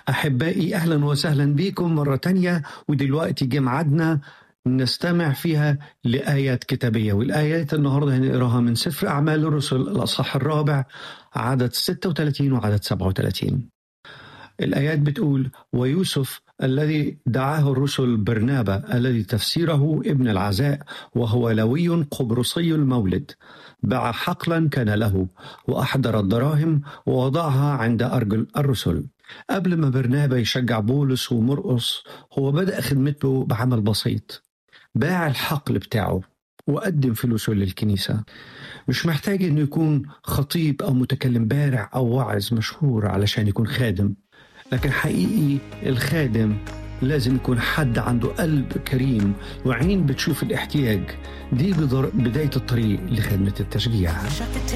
أحبائي أهلا وسهلا بكم مرة تانية ودلوقتي جه ميعادنا نستمع فيها لآيات كتابية والآيات النهاردة هنقراها من سفر أعمال الرسل الأصحاح الرابع عدد 36 وعدد 37 الآيات بتقول ويوسف الذي دعاه الرسل برنابا الذي تفسيره ابن العزاء وهو لوي قبرصي المولد باع حقلا كان له وأحضر الدراهم ووضعها عند أرجل الرسل قبل ما برنابا يشجع بولس ومرقص هو بدأ خدمته بعمل بسيط باع الحقل بتاعه وقدم فلوسه للكنيسة مش محتاج انه يكون خطيب او متكلم بارع او واعظ مشهور علشان يكون خادم لكن حقيقي الخادم لازم يكون حد عنده قلب كريم وعين بتشوف الاحتياج دي بداية الطريق لخدمة التشجيع